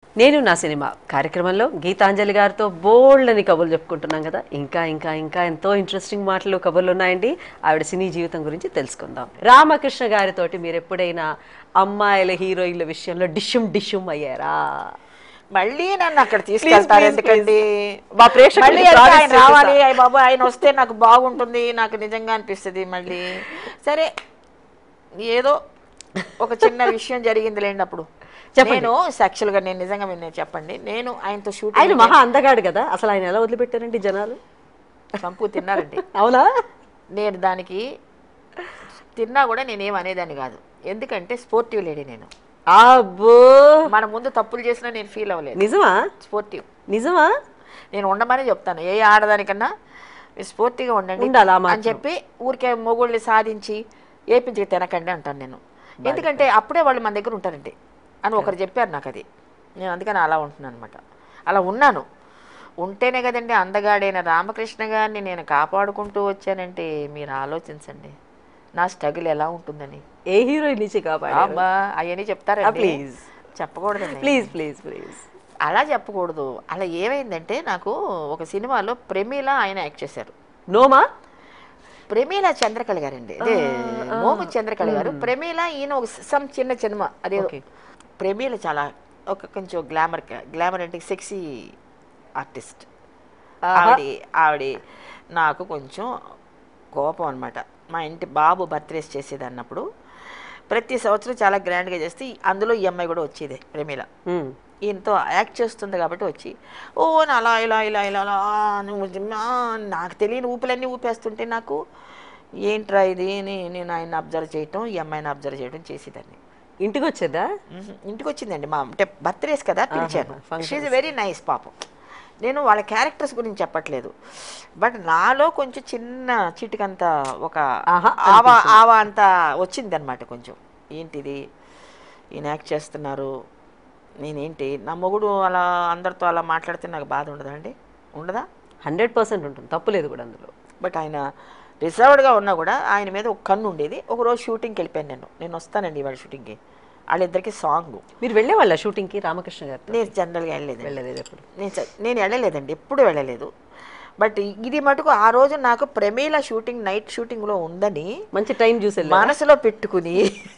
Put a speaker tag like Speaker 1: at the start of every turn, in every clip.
Speaker 1: నేను నా సినిమా కార్యక్రమంలో గీతాంజలి గారితో బోల్డ్ని కబుర్లు చెప్పుకుంటున్నాం కదా ఇంకా ఇంకా ఇంకా ఎంతో ఇంట్రెస్టింగ్ మాటలు కబుర్లు ఉన్నాయండి ఆవిడ సినీ జీవితం గురించి తెలుసుకుందాం రామకృష్ణ గారితోటి మీరు ఎప్పుడైనా అమ్మాయిల హీరోయిన్ల విషయంలో డిషుమ్ డిషుమ్ అయ్యారా
Speaker 2: మళ్ళీ నన్ను అక్కడ తీసుకెళ్తారు
Speaker 1: please,
Speaker 2: ఎందుకండి
Speaker 1: మా ప్రేక్షకులకి
Speaker 2: మళ్ళీ అంటే
Speaker 1: promise
Speaker 2: ఆయన
Speaker 1: చేసేసా.
Speaker 2: రావాలి అయ్య బాబు ఆయన వస్తే నాకు బాగుంటుంది నాకు నిజంగా అనిపిస్తుంది మళ్ళీ సరే ఏదో ఒక చిన్న విషయం జరిగింది లేండి అప్పుడు
Speaker 1: చెప్పండి.
Speaker 2: నేను యాక్చువల్గా నేను నిజంగా మీరు చెప్పండి నేను ఆయనతో
Speaker 1: ఆయన
Speaker 2: షూటింగ్
Speaker 1: మహా అందగాడు కదా అసలు ఆయన ఎలా వదిలిపెట్టారండి జనాలు
Speaker 2: చంపు తిన్నారండి
Speaker 1: అవునా
Speaker 2: నేను దానికి తిన్నా కూడా నేనేం అనేదాన్ని కాదు ఎందుకంటే స్పోర్టివ్ లేడీ నేను
Speaker 1: అబ్బో
Speaker 2: మన ముందు తప్పులు చేసినా నేను ఫీల్ అవ్వలేదు
Speaker 1: నిజమా
Speaker 2: స్పోర్టివ్
Speaker 1: నిజమా
Speaker 2: నేను ఉండమని చెప్తాను ఏ ఆడదానికన్నా మీరు స్ఫూర్తిగా ఉండండి
Speaker 1: ఉండాలి ఆ
Speaker 2: అని
Speaker 1: మాత్రం.
Speaker 2: చెప్పి ఊరికే మొగుళ్ళని సాధించి ఏపించి తినకండి అంటాను నేను ఎందుకంటే అప్పుడే వాళ్ళు మన దగ్గర ఉంటారండి అని ఒకరు చెప్పారు నాకు అది నేను అందుకని అలా ఉంటున్నాను అనమాట అలా ఉన్నాను ఉంటేనే కదండి అందగాడైన రామకృష్ణ గారిని నేను కాపాడుకుంటూ వచ్చానంటే మీరు ఆలోచించండి నా స్ట్రగుల్ ఎలా ఉంటుందని
Speaker 1: ఏ హీరోయిన్ నుంచి కాపాడారు
Speaker 2: అబ్బా అవన్నీ చెప్తారండి
Speaker 1: ప్లీజ్
Speaker 2: చెప్పకూడదండి
Speaker 1: ప్లీజ్ ప్లీజ్ ప్లీజ్
Speaker 2: అలా చెప్పకూడదు అలా ఏమైందంటే నాకు ఒక సినిమాలో ప్రమీల ఆయన యాక్ట్ చేశారు
Speaker 1: నోమా
Speaker 2: ప్రమీల చంద్రకళ గారండి అదే మోము చంద్రకళ గారు ప్రమీల ఈయన ఒక సమ్ చిన్న సినిమా అదే
Speaker 1: Okay.
Speaker 2: ప్రమీల చాలా ఒక కొంచెం గ్లామర్ గ్లామర్ అంటే సెక్సీ ఆర్టిస్ట్ ఆవిడ ఆవిడ నాకు కొంచెం కోపం అనమాట మా ఇంటి బాబు బర్త్డేస్ చేసేది అన్నప్పుడు ప్రతి సంవత్సరం చాలా గ్రాండ్గా చేస్తే అందులో ఈ అమ్మాయి కూడా వచ్చేది ప్రమీల
Speaker 1: మ్మ్.
Speaker 2: ఈయనతో యాక్ట్ చేస్తుంది కాబట్టి వచ్చి ఓ నా అలా ఇలా ఇలా ఇలా అలా నువ్వు ఆ, నాకు తెలియని ఊపులన్నీ ఊపేస్తుంటే నాకు ఏంట్రా ఇది అని నేను ఆయన అబ్జర్వ్ చేయటం ఈ అమ్మాయిని అబ్జర్వ్ చేయడం చేసేదాన్ని
Speaker 1: ఇంటికి వచ్చేదా
Speaker 2: మ్మ్. ఇంటికి వచ్చిందండి మా అంటే బర్త్డేస్ కదా పిలిచాను
Speaker 1: functions.
Speaker 2: షీఈ్ వెరీ నైస్ పాపం నేను వాళ్ళ క్యారెక్టర్స్ గురించి చెప్పట్లేదు బట్ నాలో కొంచెం చిన్న చిటికంత ఒక
Speaker 1: ఆహా,
Speaker 2: ఆవా ఆవా అంత వచ్చింది అనమాట కొంచెం ఏంటిది ఈయన యాక్ట్ చేస్తున్నారు నేనేంటి నా మొగుడు అలా అందరితో అలా మాట్లాడితే నాకు బాధ ఉండదా అండి ఉండదా
Speaker 1: హండ్రెడ్ పర్సెంట్ ఉంటుంది తప్పు లేదు కూడా అందులో
Speaker 2: బట్ ఆయన రిజర్వ్డ్గా ఉన్నా కూడా ఆయన మీద ఒక కన్ను ఉండేది ఒకరోజు షూటింగ్కి వెళ్ళిపోయాను నేను నేను వస్తానండి ఇవాళ షూటింగ్కి వాళ్ళిద్దరికి సాంగ్
Speaker 1: మీరు వెళ్ళేవాళ్ళ షూటింగ్కి రామకృష్ణ గారితో
Speaker 2: నేను జనరల్గా వెళ్ళలేదు
Speaker 1: వెళ్ళలేదు ఎప్పుడు
Speaker 2: నేను చ- నేను వెళ్ళలేదండి ఎప్పుడు వెళ్ళలేదు బట్ ఇది మటుకు ఆ రోజు నాకు ప్రమీల షూటింగ్ నైట్ షూటింగ్లో ఉందని
Speaker 1: మంచి టైం చూసి వెళ్ళారా?
Speaker 2: మనసులో పెట్టుకుని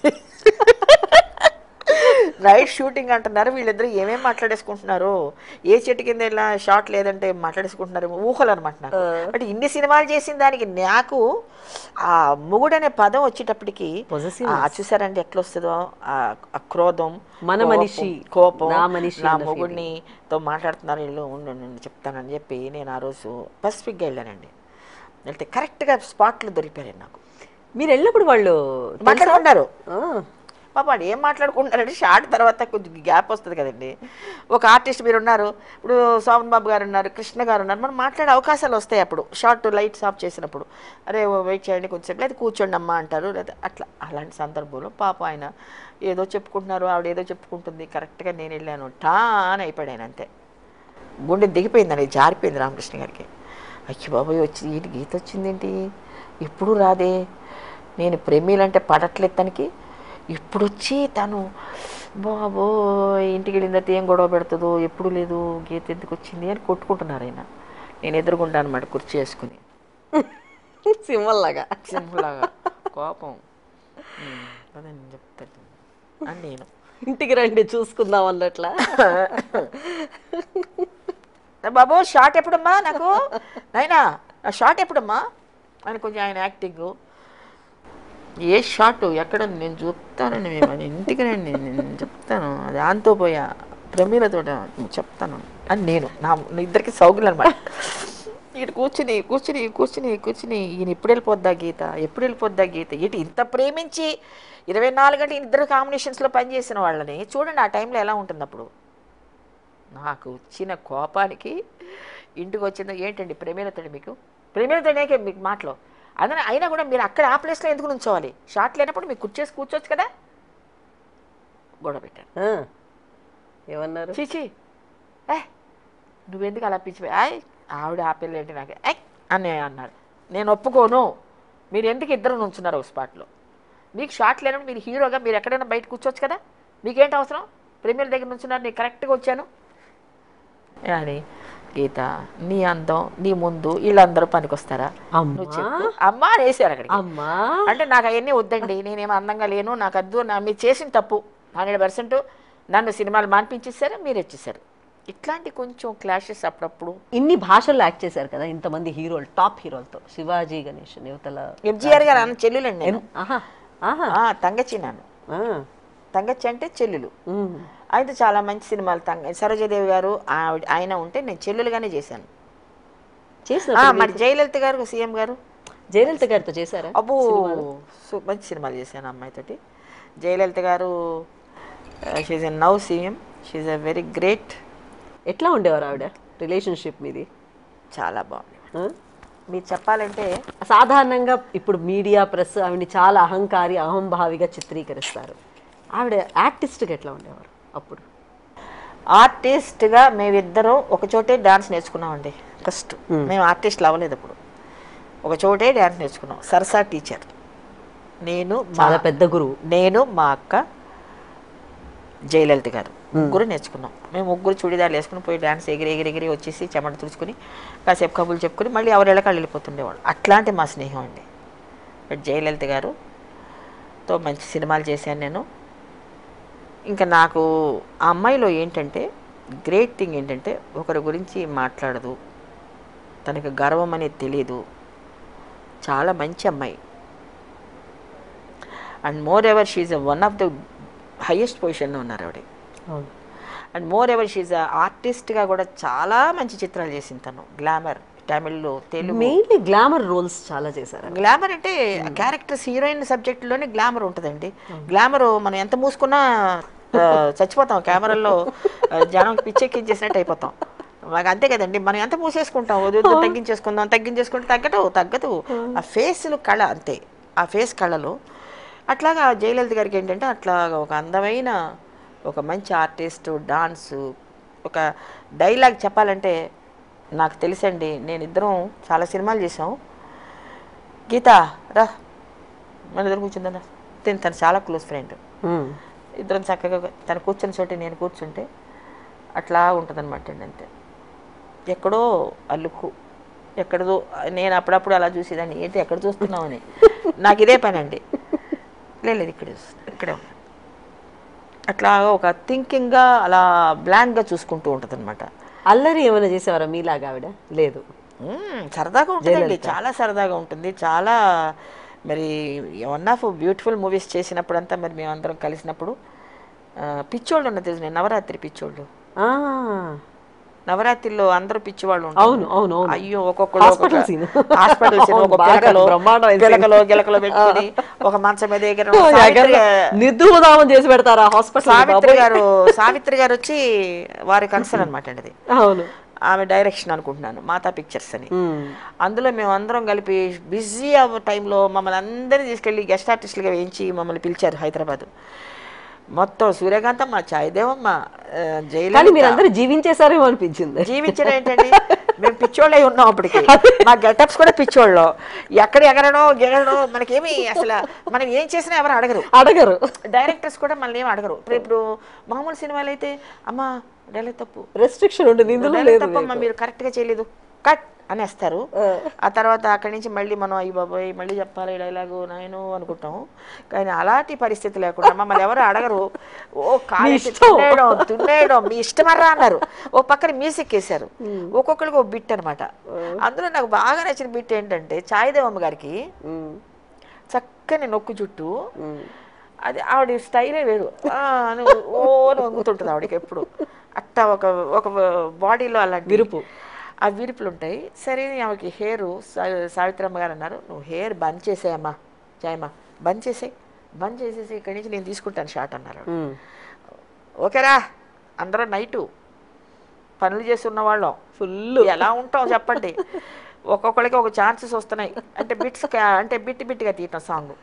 Speaker 2: నైట్ షూటింగ్ అంటున్నారు వీళ్ళిద్దరు ఏమేం మాట్లాడేసుకుంటున్నారు ఏ చెట్టు కింద ఇలా షాట్ లేదంటే మాట్లాడేసుకుంటున్నారు ఊహలు అనమాట నాకు బట్ ఇన్ని సినిమాలు చేసిన దానికి నాకు ఆ మొగుడు అనే పదం వచ్చేటప్పటికి
Speaker 1: Possessiveness.
Speaker 2: ఆ చూసారండి ఎట్లా వస్తుందో ఆ ఆ క్రోధం
Speaker 1: మన
Speaker 2: కోపం,
Speaker 1: మనిషి,
Speaker 2: కోపం
Speaker 1: నా మనిషి
Speaker 2: నా
Speaker 1: అన్న
Speaker 2: మొగుడిని తో మాట్లాడుతున్నారు వీళ్ళు ఉండు నేను చెప్తానని చెప్పి నేను ఆ రోజు పసిఫిక్గా వెళ్ళానండి వెళ్తే కరెక్ట్గా స్పాట్లు దొరికారండి నాకు
Speaker 1: మీరు వెళ్ళినప్పుడు వాళ్ళు
Speaker 2: మాట్లాడుకున్నారు
Speaker 1: ఆ,
Speaker 2: పాప వాడు ఏం మాట్లాడుకుంటున్నారంటే షార్ట్ తర్వాత కొంచెం గ్యాప్ వస్తుంది కదండి ఒక ఆర్టిస్ట్ మీరు ఉన్నారు ఇప్పుడు సోమన్ బాబు గారు ఉన్నారు కృష్ణ గారు ఉన్నారు మనం మాట్లాడే అవకాశాలు వస్తాయి అప్పుడు షార్ట్ లైట్స్ ఆఫ్ చేసినప్పుడు అరే వెయిట్ చేయండి కొంచెం లేదా కూర్చోండి అమ్మా అంటారు లేదా అట్లా అలాంటి సందర్భంలో పాప ఆయన ఏదో చెప్పుకుంటున్నారు ఆవిడ ఏదో చెప్పుకుంటుంది కరెక్ట్గా నేను వెళ్ళాను టా అని అయిపోయాడు ఆయన అంతే గుండె దిగిపోయిందండి జారిపోయింది రామకృష్ణ గారికి అయ్యి బాబాయ్ వచ్చి ఏంటి గీత వచ్చిందేంటి ఇప్పుడు రాదే నేను ప్రేమీలంటే పడట్లేదు తనకి ఇప్పుడు వచ్చి తను బాబో ఇంటికి వెళ్ళిన తర్వాత ఏం గొడవ పెడుతుందో ఎప్పుడు లేదు గీత ఎందుకు వచ్చింది అని కొట్టుకుంటున్నారు ఆయన నేను ఎదురుగుండా అనమాట కుర్చీ వేసుకుని
Speaker 1: సింహంలాగా
Speaker 2: సింపుల్లాగా కోపం ఉమ్, అదే నేను చెప్తాను అని నేను
Speaker 1: ఇంటికి రండి చూసుకుందాం అన్నట్లా
Speaker 2: బాబు షార్ట్ ఎప్పుడమ్మా నాకు నాయనా ఆ షార్ట్ ఎప్పుడమ్మా అని కొంచెం ఆయన యాక్టింగ్ ఏ షార్ట్ ఎక్కడ ఉంది? నేను చూస్తానండి మేము అది ఇంటికి రండి నేను చెప్తాను అది ఆంతో పోయా ప్రమీలతో చెప్తాను అని నేను నా నా ఇద్దరికి సౌగులు అనమాట ఇటు కూర్చుని కూర్చుని కూర్చుని కూర్చుని ఈయన ఎప్పుడు వెళ్ళిపోద్దా గీత ఎప్పుడు వెళ్ళిపోద్దా గీత ఇటు ఇంత ప్రేమించి ఇరవై నాలుగు గంటలు ఇద్దరు కాంబినేషన్స్లో పనిచేసిన వాళ్ళని చూడండి ఆ టైంలో ఎలా ఉంటుంది అప్పుడు నాకు వచ్చిన కోపానికి ఇంటికి వచ్చిందో ఏంటండి ప్రేమేలతోడి మీకు ప్రేమేలతోనే మీకు మాటలో అదే అయినా కూడా మీరు అక్కడ ఆ ప్లేస్లో ఎందుకు నుంచోవాలి షార్ట్ లేనప్పుడు మీకు కూర్చేసి కూర్చోవచ్చు కదా గొడవ పెట్టాను
Speaker 1: ఆ, ఏమన్నారు
Speaker 2: చీచి ఏ నువ్వెందుకు అలా పిచ్చిపోయి ఆయ్ ఆవిడ ఆ పిల్ల ఏంటి నాకు ఐ అని అన్నాడు నేను ఒప్పుకోను మీరు ఎందుకు ఇద్దరు నుంచున్నారు ఒక స్పాట్లో మీకు షార్ట్ లేనప్పుడు మీరు హీరోగా మీరు ఎక్కడైనా బయట కూర్చోవచ్చు కదా మీకేంటి అవసరం ప్రీమియర్ దగ్గర నుంచున్నారు నేను కరెక్ట్గా వచ్చాను అని గీత నీ అందం నీ ముందు వీళ్ళందరూ పనికొస్తారా నువ్వు
Speaker 1: అమ్మా
Speaker 2: చెప్పు అమ్మా అని వేసారు అక్కడికి
Speaker 1: అమ్మా
Speaker 2: అంటే నాకు అవన్నీ వద్దండి నేనేం అందంగా లేను నాకు అద్దు నా మీరు చేసిన తప్పు హండ్రెడ్ పర్సెంట్ నన్ను సినిమాలు మాన్పించేశారు మీరు వచ్చేసారు ఇట్లాంటి కొంచెం క్లాషెస్ అప్పుడప్పుడు
Speaker 1: ఇన్ని భాషల్లో యాక్ట్ చేశారు కదా ఇంతమంది హీరోలు టాప్ హీరోలతో శివాజీ గణేషన్ యువతల
Speaker 2: ఎంజీఆర్ గారు అన్న చెల్లెలండి నేను.
Speaker 1: ఎం- ఆహా ఆహా
Speaker 2: ఆ, తంగచ్చి నాను
Speaker 1: ఆ.
Speaker 2: తంగచ్చి అంటే చెల్లెలు
Speaker 1: ఉమ్.
Speaker 2: అయితే చాలా మంచి సినిమాలు తంగ సరోజదేవి గారు ఆవిడ ఆయన ఉంటే నేను చెల్లెలుగానే చేశాను
Speaker 1: చేసిన
Speaker 2: ఆ, మరి జయలలిత గారు సీఎం గారు
Speaker 1: జయలలిత గారితో చేశారా
Speaker 2: అబ్బో సు- మంచి సినిమాలు చేశాను ఆ అమ్మాయితోటి జయలలిత గారు she's a now CM she's a very great
Speaker 1: ఎట్లా ఉండేవారు ఆవిడ రిలేషన్షిప్ మీది
Speaker 2: చాలా బాగుంది
Speaker 1: ఆ?
Speaker 2: మీరు చెప్పాలంటే
Speaker 1: సాధారణంగా ఇప్పుడు మీడియా ప్రెస్ ఆవిడని చాలా అహంకారి అహంభావిగా చిత్రీకరిస్తారు ఆవిడ యాక్టిస్ట్గా ఎట్లా ఉండేవారు అప్పుడు
Speaker 2: ఆర్టిస్ట్గా మేమిద్దరం ఒక చోటే డాన్స్ నేర్చుకున్నామండి ఫస్ట్ మేము ఆర్టిస్ట్లు అవ్వలేదు అప్పుడు ఒక చోటే డాన్స్ నేర్చుకున్నాం సరసా టీచర్ నేను మా
Speaker 1: చాలా పెద్ద గురువు
Speaker 2: నేను మా అక్క జయలలిత గారు ముగ్గురు నేర్చుకున్నాం మేము ముగ్గురు చూడిదారులు వేసుకుని పోయి డాన్స్ ఎగిరి ఎగిరి ఎగిరి వచ్చేసి చెమట తుడుచుకుని కాసేపు కబుర్లు చెప్పుకుని మళ్ళీ ఎవరేళ్ళకి వాళ్ళు వెళ్ళిపోతుండేవాళ్ళు అట్లాంటి మా స్నేహం అండి బట్ జయలలిత గారుతో మంచి సినిమాలు చేశాను నేను ఇంకా నాకు ఆ అమ్మాయిలో ఏంటంటే గ్రేట్ థింగ్ ఏంటంటే ఒకరి గురించి మాట్లాడదు తనకి గర్వం అనేది తెలియదు చాలా మంచి అమ్మాయి and more ever she's one of the highest పొజిషన్లో ఉన్నారు ఆవిడ
Speaker 1: అవును
Speaker 2: అండ్ మోర్ ఎవర్ షీఈ్ ఆర్టిస్ట్గా కూడా చాలా మంచి చిత్రాలు చేసింది తను గ్లామర్ తమిళ్లో తెలుగు
Speaker 1: మెయిన్లీ గ్లామర్ రోల్స్ చాలా చేశారు
Speaker 2: గ్లామర్ అంటే క్యారెక్టర్స్ హీరోయిన్ సబ్జెక్ట్లోనే గ్లామర్ ఉంటుందండి గ్లామర్ మనం ఎంత మూసుకున్నా ఆ, చచ్చిపోతాం కెమెరాల్లో ఆ, జనం పిచ్చెక్కించేసినట్టు అయిపోతాం మాకు అంతే కదండి మనం ఎంత మూసేసుకుంటాం వద్దు వద్దు, తగ్గించేసుకుందాం తగ్గించేసుకుంటే తగ్గదు తగ్గదు ఆ ఫేస్లు కళ అంతే ఆ ఫేస్ కళలు అట్లాగా జయలలిత గారికి ఏంటంటే అట్లా ఒక అందమైన ఒక మంచి ఆర్టిస్ట్ డాన్సు ఒక డైలాగ్ చెప్పాలంటే నాకు తెలుసండి నేను ఇద్దరం చాలా సినిమాలు చేసాం గీత రా మన ఇద్దరు కూర్చుందా తను తను చాలా క్లోజ్ ఫ్రెండ్
Speaker 1: ఉమ్.
Speaker 2: ఇద్దరం చక్కగా తను కూర్చుని చోటి నేను కూర్చుంటే అట్లా ఉంటుందన్నమాట అండి అంతే ఎక్కడో అల్లుకు ఎక్కడదో నేను అప్పుడప్పుడు అలా చూసేదాన్ని ఏంటి ఎక్కడ చూస్తున్నావు అని నాకు ఇదే పని అండి లేదు ఇక్కడ చూస్తున్నా ఇక్కడే ఉన్నా అట్లా ఒక థింకింగ్గా అలా బ్లాంక్గా చూసుకుంటూ ఉంటుంది అనమాట
Speaker 1: అల్లరి ఏమైనా చేసేవారా మీలాగా ఆవిడ లేదు
Speaker 2: సరదాగా ఉంటుందండి చాలా సరదాగా ఉంటుంది చాలా మరి వన్ ఆఫ్ బ్యూటిఫుల్ మూవీస్ చేసినప్పుడంతా మరి మేమందరం కలిసినప్పుడు ఆ, పిచ్చోళ్ళు ఉన్న తెలుసు నేను నవరాత్రి పిచ్చోళ్ళు
Speaker 1: ఆ,
Speaker 2: నవరాత్రిలో అందరూ పిచ్చివాళ్ళు ఉంటారు.
Speaker 1: అవును, అవును, అవును.
Speaker 2: అయ్యో ఒక్కొక్కరు
Speaker 1: Hospital
Speaker 2: ఒక్కొక్క-
Speaker 1: scene.
Speaker 2: హాస్పిటల్ scene,
Speaker 1: అవును,
Speaker 2: ఒక
Speaker 1: బాగా
Speaker 2: పిలకలో
Speaker 1: బ్రహ్మాండమైన scene.
Speaker 2: పిలకలో గిలకలో పెట్టుకుని ఒక మంచం మీద ఎగరడం.
Speaker 1: ఎగరలో
Speaker 2: సావిత్రి-
Speaker 1: నిర్ధూమదామం చేసి పెడతారు ఆ హాస్పిటల్
Speaker 2: సావిత్రి గారు సావిత్రి గారు వచ్చి వారి కన్సర్న్ అనమాట అండి అది
Speaker 1: అవును
Speaker 2: ఆమె డైరెక్షన్ అనుకుంటున్నాను మాతా పిక్చర్స్ అని
Speaker 1: ఉమ్.
Speaker 2: అందులో మేము అందరం కలిపి బిజీ అవ్వ టైంలో మమ్మల్ని అందరినీ తీసుకెళ్ళి గెస్ట్ ఆర్టిస్టులుగా వేయించి మమ్మల్ని పిలిచారు హైదరాబాద్ మొత్తం సూర్యకాంతమ్మ చాయ్దేవమ్మ ఆ,
Speaker 1: కానీ
Speaker 2: జయలలిత
Speaker 1: మీరందరూ జీవించేసారేమో అనిపించింది
Speaker 2: జీవించడం ఏంటండి మేము పిచ్చోళ్ళై ఉన్నాం అప్పటికి మా గెటప్స్ కూడా పిచ్చోళ్ళం ఎక్కడ ఎగరడం గెగరడం మనకేమి అసలు మనం ఏం చేసినా ఎవరు అడగరు
Speaker 1: అడగరు
Speaker 2: డైరెక్టర్స్ కూడా మనల్ని ఏమి అడగరు ఇప్పుడు ఇప్పుడు మామూలు సినిమాలు అయితే అమ్మా డైలాగ్ తప్పు
Speaker 1: రెస్ట్రిక్షన్ ఉంటుంది ఇందులో
Speaker 2: డైలాగ్
Speaker 1: లేదు
Speaker 2: తప్పమ్మా మీరు కరెక్ట్గా చేయలేదు కట్ అనేస్తారు ఆ తర్వాత అక్కడి నుంచి మళ్ళీ మనం అయ్యి బాబాయ్ మళ్ళీ చెప్పాలి డైలాగు నాయను అనుకుంటాం కానీ అలాంటి పరిస్థితి లేకుండా మమ్మల్ని ఎవరు అడగరు ఓ కాలు తున్నేయడం తున్నేయడం మీ ఇష్టమర్రా అన్నారు ఓ పక్కన మ్యూజిక్ వేశారు ఒక్కొక్కరికి ఒక బిట్ అనమాట అందులో నాకు బాగా నచ్చిన బిట్ ఏంటంటే చాయ్దేవమ్మ గారికి
Speaker 1: ఉమ్.
Speaker 2: చక్కని నొక్కు చుట్టూ
Speaker 1: ఉమ్.
Speaker 2: అది ఆవిడ స్టైలే వేరు ఆ అని ఓ అని వంగుతుంటుంది ఆవిడకి ఎప్పుడు అట్టా ఒక ఒక బాడీలో అలాంటి
Speaker 1: విరుపు.
Speaker 2: ఆ విరుపులు ఉంటాయి సరే ఆమెకి హెయిర్ సావిత్రమ్మ గారు అన్నారు నువ్వు హెయిర్ బంద్ చేసేయమ్మా జాయమ్మా బంద్ చేసేయి బంద్ చేసేసి ఇక్కడి నుంచి నేను తీసుకుంటాను షార్ట్ అన్నారు ఆవిడ.
Speaker 1: ఉమ్.
Speaker 2: ఓకేరా అందరూ నైటు పనులు చేస్తున్న వాళ్ళం
Speaker 1: ఫుల్
Speaker 2: ఎలా ఉంటాం చెప్పండి ఒక్కొక్కరికి ఒక ఛాన్సెస్ వస్తున్నాయి అంటే బిట్స్ అంటే బిట్టి బిట్టిగా తీయటం సాంగ్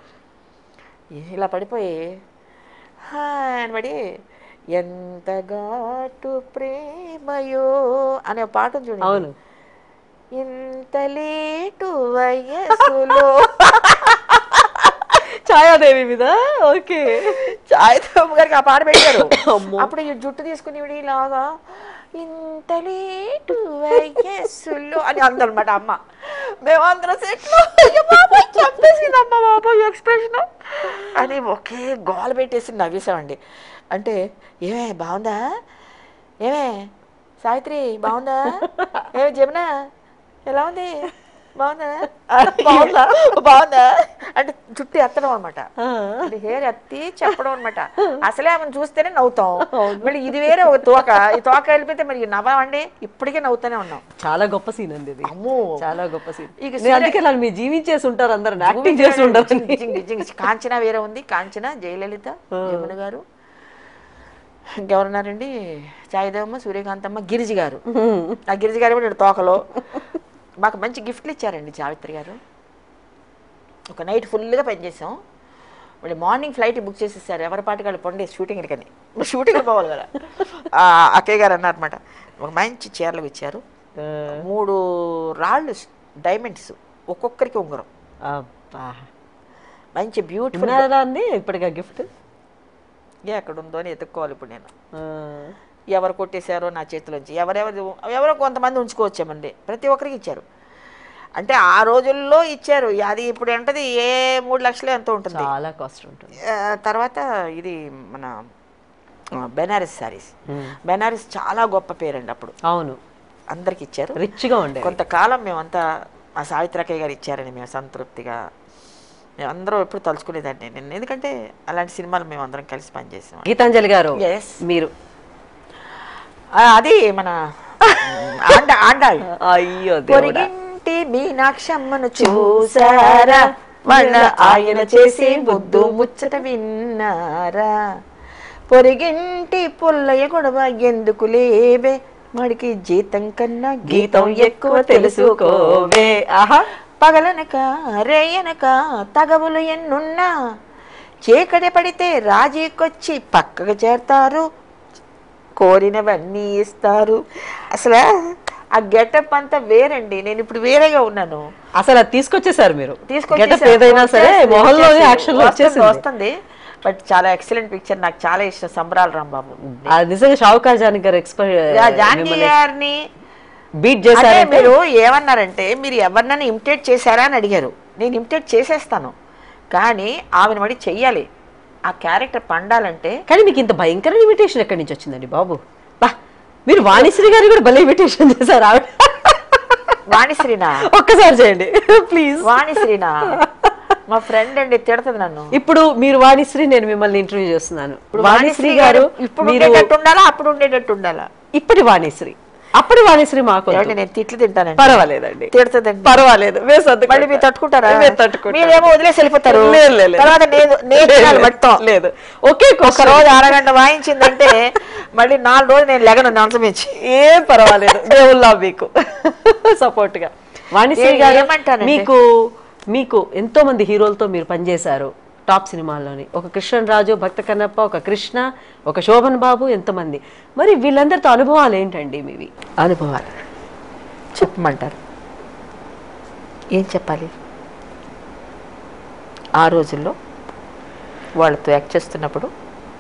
Speaker 2: ఇలా పడిపోయి "హా" అని పడి ఎంత ఘాటు ప్రేమయో అనే పాట ఉంది చూడండి
Speaker 1: అవును
Speaker 2: ఇంత లేటు వయస్సులో
Speaker 1: ఛాయాదేవి మీద ఓకే
Speaker 2: చాయితమ్మ గారికి ఆ పాట పెట్టారు
Speaker 1: అమ్మో.
Speaker 2: అప్పుడు ఈ జుట్టు తీసుకుని విడి ఇలాగా ఇంత లేటు వయస్సులో అని అందనమాట అమ్మ మేమందరం సెట్లో చంపేసింది అమ్మ బాబాయ్ ఎక్స్ప్రెషన్ అని ఒకే గోల పెట్టేసి నవ్వేసామండి అంటే ఏమే బాగుందా ఏమే సావిత్రి బాగుందా ఏమే జమున ఎలా ఉంది బాగుందా బాగుందా బాగుందా అంటే జుట్టు ఎత్తడం అనమాట ఇది హెయిర్ ఎత్తి చెప్పడం అనమాట అసలే ఆమెను చూస్తేనే నవ్వుతాం మళ్ళీ ఇది వేరే ఒక తోక ఈ తోక వెళ్ళిపోతే మరి నవ్వమండి ఇప్పటికే నవ్వుతూనే ఉన్నాం
Speaker 1: చాలా గొప్ప సీన్ అండి ఇది
Speaker 2: అమ్మో
Speaker 1: చాలా గొప్ప సీన్
Speaker 2: ఇక
Speaker 1: నేను అందుకే నన్ను మీరు జీవించేసి ఉంటారు అందరు యాక్టింగ్ చేసి ఉంటారు
Speaker 2: జింగ్ జింగ్ జింగ్. కాంచన వేరే ఉంది కాంచన జయలలిత యమున గారు ఇంకెవరున్నారండి చాయిదేవమ్మ సూర్యకాంతమ్మ గిరిజి గారు ఆ గిరిజి గారు కూడా ఈడ తోకలో మాకు మంచి గిఫ్ట్లు ఇచ్చారండి సావిత్రి గారు ఒక నైట్ ఫుల్గా పనిచేసాం మళ్ళీ మార్నింగ్ ఫ్లైట్ బుక్ చేసేసారు ఎవరి పాటి వాళ్ళు పండే షూటింగ్ కానీ షూటింగ్ పోవాలి కదా ఆ, అక్కయ్య గారు అన్నారన్నమాట ఒక మంచి చీరలు ఇచ్చారు మూడు రాళ్ళు డైమండ్స్ ఒక్కొక్కరికి ఉంగరం
Speaker 1: అబ్బా
Speaker 2: మంచి బ్యూటిఫుల్
Speaker 1: ఉన్నారా అండి ఇప్పటిగా గిఫ్ట్
Speaker 2: ఏ అక్కడ ఉందో అని ఎత్తుక్కోవాలి ఇప్పుడు నేను ఎవరు కొట్టేశారో నా చేతిలోంచి ఎవరెవరు ఎవరో కొంతమంది ఉంచుకోవచ్చామండి ప్రతి ఒక్కరికి ఇచ్చారు అంటే ఆ రోజుల్లో ఇచ్చారు అది ఇప్పుడు ఏంటది ఏ మూడు లక్షలు ఎంతో ఉంటుంది
Speaker 1: చాలా కాస్ట్ ఉంటుంది
Speaker 2: ఆ, తర్వాత ఇది మన ఆ, బెనారస్ శారీస్ బెనారస్ చాలా గొప్ప పేరండి అప్పుడు
Speaker 1: అవును
Speaker 2: అందరికి ఇచ్చారు
Speaker 1: రిచ్ గా ఉండే
Speaker 2: కొంతకాలం మేమంతా మా సావిత్రకయ్య గారు ఇచ్చారని మేము సంతృప్తిగా మేము అందరం ఎప్పుడు తలుచుకునేదండి నేను ఎందుకంటే అలాంటి సినిమాలు మేము అందరం కలిసి పనిచేసాం
Speaker 1: గీతాంజలి గారు
Speaker 2: Yes.
Speaker 1: మీరు
Speaker 2: ఆ, అది మన ఆండ ఆండాళ్ళు
Speaker 1: అయ్యో దేవుడా
Speaker 2: పొరిగింటి మీనాక్షమ్మను చూసారా వాళ్ళ ఆయన చేసే బుద్ధు ముచ్చట విన్నారా పొరిగింటి పుల్లయ్య గొడవ ఎందుకు లేవే వాడికి జీతం కన్నా గీతం ఎక్కువ తెలుసుకోవే
Speaker 1: ఆహా
Speaker 2: పగలనక రేయనక తగవులు ఎన్నున్నా చీకటి పడితే రాజీకొచ్చి పక్కకు చేరతారు కోరినవన్నీ ఇస్తారు అసలు ఆ గెటప్ అంతా వేరండి నేను ఇప్పుడు వేరేగా ఉన్నాను
Speaker 1: అసలు అది తీసుకొచ్చేసారు మీరు
Speaker 2: తీసుకొచ్చేసారు.
Speaker 1: Getup ఏదైనా సరే
Speaker 2: వచ్చేసింది,
Speaker 1: మొహంలో
Speaker 2: వచ్చేసింది.
Speaker 1: యాక్షన్ లో
Speaker 2: వస్తుంది,
Speaker 1: వచ్చేసింది
Speaker 2: వస్తుంది బట్ చాలా ఎక్సలెంట్ పిక్చర్ నాకు చాలా ఇష్టం సంబరాల రాంబాబు
Speaker 1: ఆ నిజంగా షావుకార్ జానకి గారు ఎక్స్పైర్
Speaker 2: జానకి గారిని
Speaker 1: బీట్
Speaker 2: అంటే
Speaker 1: చేశారంటే
Speaker 2: మీరు ఏమన్నారంటే మీరు ఎవరినైనా ఇమిటేట్ చేశారా అని అడిగారు నేను ఇమిటేట్ చేసేస్తాను కానీ ఆమెను మడి చెయ్యాలి ఆ క్యారెక్టర్ పండాలంటే
Speaker 1: కానీ మీకు ఇంత భయంకర ఇమిటేషన్ ఎక్కడి నుంచి వచ్చిందండి బాబు బా మీరు వాణిశ్రీ గారు కూడా భలే ఇమిటేషన్ చేశారు ఆవిడ
Speaker 2: వాణిశ్రీనా
Speaker 1: ఒక్కసారి చేయండి ప్లీజ్
Speaker 2: వాణిశ్రీనా మా ఫ్రెండ్ అండి తిడుతుంది నన్ను
Speaker 1: ఇప్పుడు మీరు వాణిశ్రీ నేను మిమ్మల్ని ఇంటర్వ్యూ చేస్తున్నాను
Speaker 2: ఇప్పుడు
Speaker 1: వాణిశ్రీ గారు
Speaker 2: ఇప్పుడు
Speaker 1: మీరు
Speaker 2: ఉండేటట్టు ఉండాలా అప్పుడు ఉండేటట్టు ఉండాలా
Speaker 1: ఇప్పటి వాణిశ్రీ అప్పటి వాణిశ్రీ మాకు
Speaker 2: ఏమంటే నేను తిట్లు తింటానండి
Speaker 1: పర్వాలేదండి
Speaker 2: తిడుతుందండి
Speaker 1: పర్వాలేదు మేము సర్దుకుంటాం.
Speaker 2: మళ్ళీ మీరు తట్టుకుంటారా
Speaker 1: మేము తట్టుకుంటాం.
Speaker 2: మీరేమో వదిలేసి వెళ్ళిపోతారు
Speaker 1: లేదు, లేదు, లేదు.
Speaker 2: తర్వాత నేను నేను
Speaker 1: లేదు,
Speaker 2: తినాలి
Speaker 1: లేదు.
Speaker 2: మొత్తం
Speaker 1: లేదు ఒకే
Speaker 2: ఒక
Speaker 1: క్వశ్చన్
Speaker 2: రోజు అరగంట వాయించిందంటే మళ్ళీ నాలుగు రోజులు నేను లెగను మంచమించి
Speaker 1: ఏం పర్వాలేదు దేవుళ్ళ మీకు సపోర్ట్ గా వాణిశ్రీ
Speaker 2: నేను
Speaker 1: గారు
Speaker 2: ఏమంటానంటే-
Speaker 1: మీకు మీకు ఎంతో మంది హీరోలతో మీరు పనిచేశారు టాప్ సినిమాల్లోని ఒక కృష్ణన్ రాజు భక్త కన్నప్ప ఒక కృష్ణ ఒక శోభన్ బాబు ఎంతమంది మరి వీళ్ళందరితో అనుభవాలు ఏంటండి మీవి
Speaker 2: అనుభవాలు చెప్పమంటారు ఏం చెప్పాలి ఆ రోజుల్లో వాళ్ళతో యాక్ట్ చేస్తున్నప్పుడు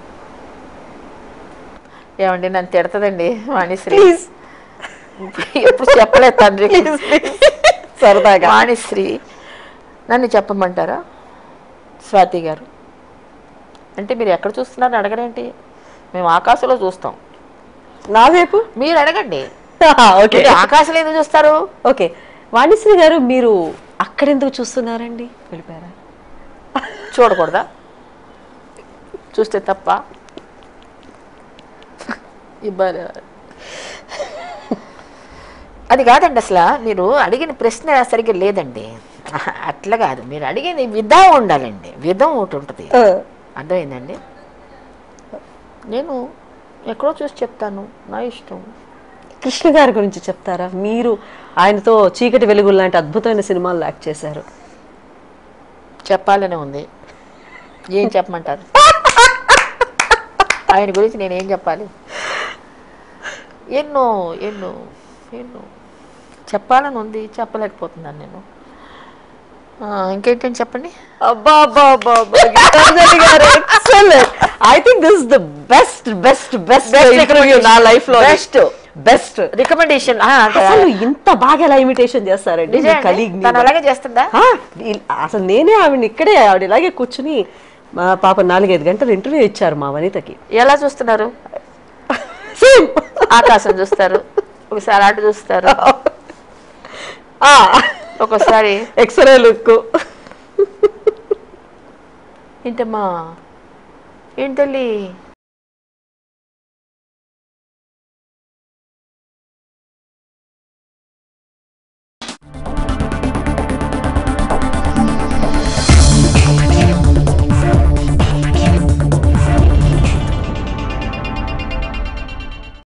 Speaker 2: ఏమండి నన్ను తిడతదండి వాణిశ్రీ
Speaker 1: ప్లీజ్
Speaker 2: ఎప్పుడు చెప్పలేదు తండ్రి
Speaker 1: సరదాగా
Speaker 2: వాణిశ్రీ నన్ను చెప్పమంటారా స్వాతి గారు అంటే మీరు ఎక్కడ చూస్తున్నారని అడగరేంటి మేము ఆకాశంలో చూస్తాం
Speaker 1: నా వైపు
Speaker 2: మీరు అడగండి
Speaker 1: ఓకే
Speaker 2: మీరు ఆకాశంలో ఎందుకు చూస్తారు
Speaker 1: ఓకే వాణిశ్రీ గారు మీరు అక్కడెందుకు చూస్తున్నారండి వెళ్ళిపోయారా
Speaker 2: చూడకూడదా చూస్తే తప్ప ఇబ్బంది అది కాదండి అసలు మీరు అడిగిన ప్రశ్న సరిగ్గా లేదండి అట్లా కాదు మీరు అడిగిన విధం ఉండాలండి విధం ఒకటి ఉంటుంది అర్థమైందండి నేను ఎక్కడో చూసి చెప్తాను నా ఇష్టం
Speaker 1: కృష్ణ గారి గురించి చెప్తారా మీరు ఆయనతో చీకటి వెలుగులు లాంటి అద్భుతమైన సినిమాల్లో యాక్ట్ చేశారు
Speaker 2: చెప్పాలనే ఉంది ఏం చెప్పమంటారు ఆయన గురించి నేను ఏం చెప్పాలి ఎన్నో ఎన్నో ఎన్నో చెప్పాలని ఉంది చెప్పలేకపోతున్నాను నేను ఆ, ఇంకేంటని చెప్పండి
Speaker 1: అబ్బా అబ్బా అబ్బా అబ్బా గీతాంజలి గారు excellent I think this the best best best
Speaker 2: Best
Speaker 1: interview నా లైఫ్ లో
Speaker 2: Best.
Speaker 1: బెస్ట్
Speaker 2: రికమెండేషన్
Speaker 1: అసలు ఇంత బాగా ఎలా ఇమిటేషన్ చేస్తారండి మీ కలీగ్
Speaker 2: తను అలాగే చేస్తుందా
Speaker 1: అసలు నేనే ఆవిడ ఇక్కడే ఆవిడ ఇలాగే కూర్చుని మా పాప నాలుగైదు గంటలు ఇంటర్వ్యూ ఇచ్చారు మా వనితకి
Speaker 2: ఎలా చూస్తున్నారు
Speaker 1: సేమ్
Speaker 2: ఆకాశం చూస్తారు ఒకసారి అటు చూస్తారు ఒక్కోసారి
Speaker 1: ఎక్స్రే లుక్
Speaker 2: ఏంటమ్మా ఏంటల్లి